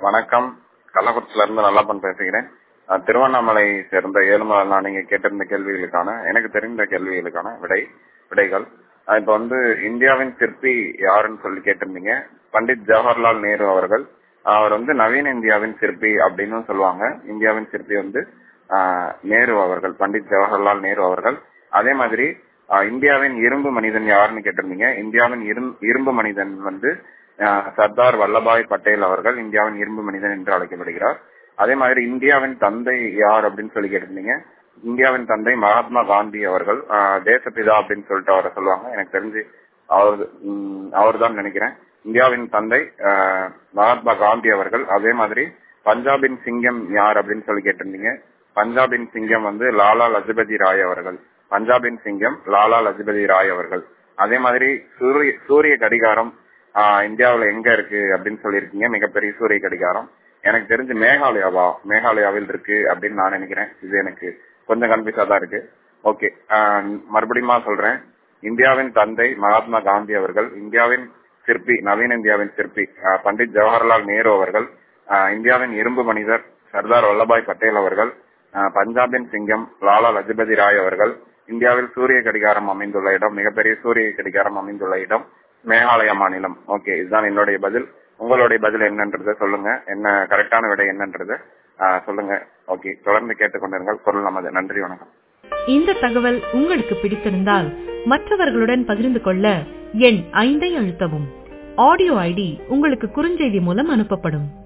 வணக்கம் கள்ளக்குறிச்சில இருந்து நல்லாப்பன் பேசுகிறேன் நான் திருவண்ணாமலை சேர்ந்த ஏழுமலை நான் நீங்க கேட்டிருந்த கேள்விகளுக்கான எனக்கு தெரிந்த கேள்விகளுக்கான விடை விடைகள் அஹ் இப்ப வந்து இந்தியாவின் சிற்பி யாருன்னு சொல்லி கேட்டிருந்தீங்க பண்டிட் ஜவஹர்லால் நேரு அவர்கள் அவர் வந்து நவீன இந்தியாவின் சிற்பி அப்படின்னு சொல்லுவாங்க இந்தியாவின் சிற்பி வந்து ஆஹ், நேரு அவர்கள் பண்டிட் ஜவஹர்லால் நேரு அவர்கள் அதே மாதிரி ஆஹ், இந்தியாவின் இரும்பு மனிதன் யாருன்னு கேட்டிருந்தீங்க இந்தியாவின் இரும்- இரும்பு மனிதன் வந்து ஆஹ், சர்தார் வல்லபாய் பட்டேல் அவர்கள் இந்தியாவின் இரும்பு மனிதன் என்று அழைக்கப்படுகிறார் அதே மாதிரி இந்தியாவின் தந்தை யார் அப்படின்னு சொல்லி கேட்டிருந்தீங்க இந்தியாவின் தந்தை மகாத்மா காந்தி அவர்கள் ஆஹ், தேசப்பிதா அப்படின்னு சொல்லிட்டு அவரை சொல்லுவாங்க எனக்கு தெரிஞ்சு அவர் அவர் தான் நினைக்கிறேன் இந்தியாவின் தந்தை ஆஹ், மகாத்மா காந்தி அவர்கள் அதே மாதிரி பஞ்சாபின் சிங்கம் யார் அப்படின்னு சொல்லி கேட்டிருந்தீங்க பஞ்சாபின் சிங்கம் வந்து லாலா லஜபதி ராய் அவர்கள் பஞ்சாபின் சிங்கம் லாலா லஜபதி ராய் அவர்கள் அதே மாதிரி சூரிய சூரிய கடிகாரம் ஆஹ், இந்தியாவுல எங்க இருக்கு அப்படின்னு சொல்லியிருக்கீங்க மிகப்பெரிய சூரிய கடிகாரம் எனக்கு தெரிஞ்சு மேகாலயாவா மேகாலயாவில் இருக்கு அப்படின்னு நான் நினைக்கிறேன் இது எனக்கு கொஞ்சம் கன்ஃபியூஸா தான் இருக்கு ஓகே மறுபடியும் சொல்றேன் இந்தியாவின் தந்தை மகாத்மா காந்தி அவர்கள் இந்தியாவின் சிற்பி நவீன இந்தியாவின் சிற்பி ஆஹ், பண்டிட் ஜவஹர்லால் நேரு அவர்கள் ஆஹ், இந்தியாவின் இரும்பு மனிதர் சர்தார் வல்லபாய் பட்டேல் அவர்கள் ஆஹ், பஞ்சாபின் சிங்கம் லாலா லஜபதி ராய் அவர்கள் இந்தியாவில் சூரிய கடிகாரம் அமைந்துள்ள இடம் மிகப்பெரிய சூரிய கடிகாரம் அமைந்துள்ள இடம் மேகாலயா மாநிலம் ஓகே இதுதான் என்னுடைய பதில் உங்களுடைய பதில் என்னன்றதை சொல்லுங்க என்ன கரெக்டான விடை என்னன்றதை ஆஹ், சொல்லுங்க ஓகே தொடர்ந்து கேட்டுக்கொண்டிருங்கள் குரல் நமது நன்றி வணக்கம் இந்த தகவல் உங்களுக்கு பிடித்திருந்தால் மற்றவர்களுடன் பகிர்ந்து கொள்ள எண் ஐந்தை அழுத்தவும் ஆடியோ ஐடி உங்களுக்கு குறுஞ்செய்தி மூலம் அனுப்பப்படும்